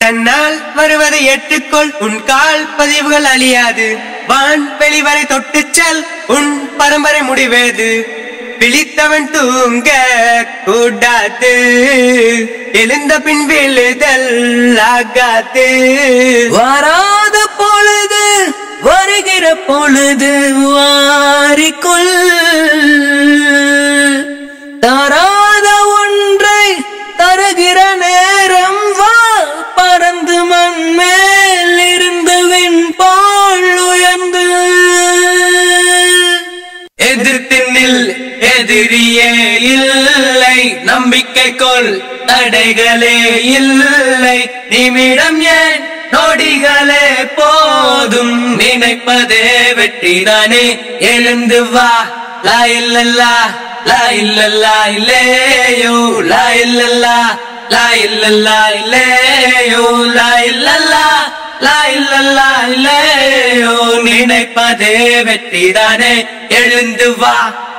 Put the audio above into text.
தன்னால் வருவதை ஏற்றுக்கொள் உன் கால் பதிவுகள் அழியாது வான் வெளிவரை தொட்டுச் செல் உன் பரம்பரை முடிவேது விழித்தவன் தூங்க கூடாது எழுந்த பின் விழுதல் ஆகாது வராத பொழுது வருகிற பொழுது வாரிக்குள் தராத ஒன்றை தருகிற நேரம் வா பறந்து மண் மேல் இருந்து விண்பால் உயர்ந்து எதிர்த்து நில் எதிரியே இல்லை நம்பிக்கை கொள் தடைகளே இல்லை நிமிடம் ஏன் நொடிகளே போதும் நினைப்பதே வெற்றிதானே எழுந்து வா லா இல்லல்லா லா இல்லல்லா இல்லேயோ லா இல்லல்லா லா இல்லல்லா இல்லேயோ லா இல்லல்லா லா இல்லல்லா இல்லேயோ நினைப்பதே வெற்றிதானே எழுந்து வா